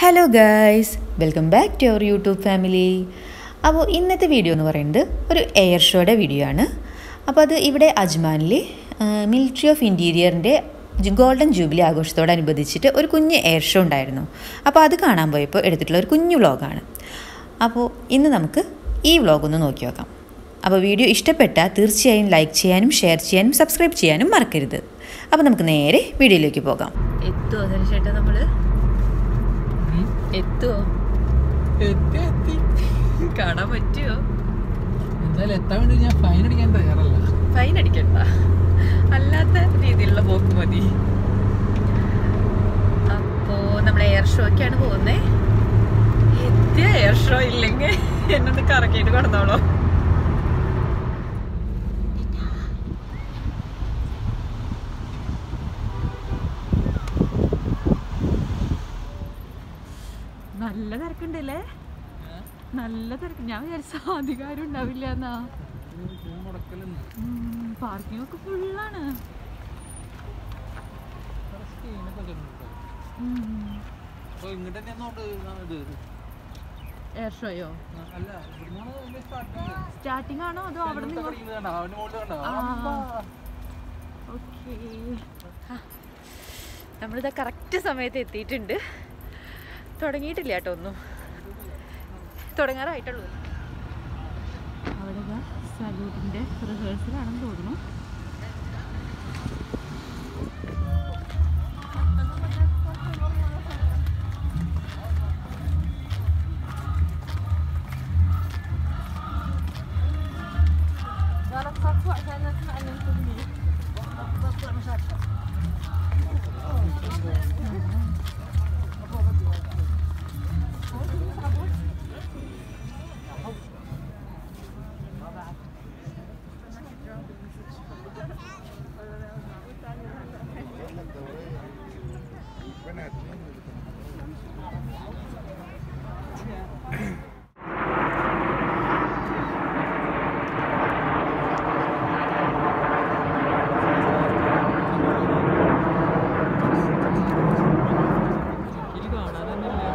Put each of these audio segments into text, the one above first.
Hello guys welcome back to our YouTube family അപ്പോൾ ഇന്നത്തെ video എന്ന് പറയുന്നത് ഒരു എയർ ഷോയുടെ വീഡിയോ ആണ് അപ്പോൾ അത് ഇവിടെ അജ്മാനിൽ മിലിറ്ററി ഓഫ് ഇൻറ്റീരിയറിൻ്റെ ഗോൾഡൻ ജൂബിലി ആഘോഷത്തോടനുബന്ധിച്ചിട്ട് ഒരു കുഞ്ഞ് എയർ ഷോ ഉണ്ടായിരുന്നു അപ്പോൾ അത് കാണാൻ പോയപ്പോൾ എടുത്തിട്ടുള്ള ഒരു കുഞ്ഞു വ്ളോഗാണ് അപ്പോൾ ഇന്ന് നമുക്ക് ഈ വ്ളോഗ് ഒന്ന് നോക്കി നോക്കാം അപ്പോൾ വീഡിയോ ഇഷ്ടപ്പെട്ടാൽ തീർച്ചയായും ലൈക്ക് ചെയ്യാനും ഷെയർ ചെയ്യാനും സബ്സ്ക്രൈബ് ചെയ്യാനും മറക്കരുത് അപ്പോൾ നമുക്ക് നേരെ വീഡിയോയിലേക്ക് പോകാം എത്തുമോ ചേട്ടാ നമ്മൾ എത്തുമോ എത്തി എത്തി കാണാൻ പറ്റുമോ എന്തായാലും എത്താൻ വേണ്ടി ഞാൻ ഫൈൻ അടിക്കാൻ തയ്യാറല്ല ഫൈൻ അടിക്കണ്ട അല്ലാത്ത രീതിയിലുള്ള പോക്ക് മതി അപ്പോ നമ്മൾ എയർ ഷോക്കാണ് പോകുന്നത് എത്തിയ എയർ ഷോ ഇല്ലെങ്കിൽ എന്നൊന്ന് കറക്കിയിട്ട് കിടന്നോളൂ നല്ല തിരക്കുണ്ടല്ലേ നല്ല തിരക്ക് ഞാൻ വിചാരിച്ച അധികാരം ഉണ്ടാവില്ല എന്നാ പാർക്കിംഗ് ഒക്കെ ഫുള്ളാണ് അപ്പൊ ഇങ്ങോട്ട് തന്നെയാന്നോണ്ട് ഇത് എയർ ഷോയോ അല്ല ഇവിടുന്നാണ് സ്റ്റാർട്ടിങ് സ്റ്റാർട്ടിംഗ് ആണോ അതോ അവിടെ നിന്ന് അവന്റെ മുകളിൽ കണ്ടോ ആ. ഓക്കേ നമ്മളിതാ കറക്റ്റ് സമയത്ത് എത്തിയിട്ടുണ്ട് തുടങ്ങിയിട്ടില്ല കേട്ടോ ഒന്നും തുടങ്ങാറായിട്ടുള്ളൂ അവിടെ സല്യൂട്ടിൻ്റെ റിഹേഴ്സലാണെന്ന് തോന്നുന്നു ഇത് കാണാൻ തന്നെ ഇല്ല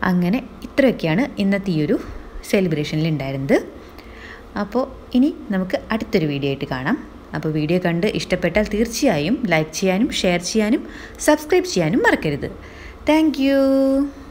അങ്ങനെ ഇത്രയൊക്കെയാണ് ഇന്നത്തെ ഈ ഒരു സെലിബ്രേഷനിൽ ഉണ്ടായിരുന്നത് അപ്പോൾ ഇനി നമുക്ക് അടുത്തൊരു വീഡിയോ ആയിട്ട് കാണാം അപ്പോൾ വീഡിയോ കണ്ട് ഇഷ്ടപ്പെട്ടാൽ തീർച്ചയായും ലൈക്ക് ചെയ്യാനും ഷെയർ ചെയ്യാനും സബ്സ്ക്രൈബ് ചെയ്യാനും മറക്കരുത് താങ്ക്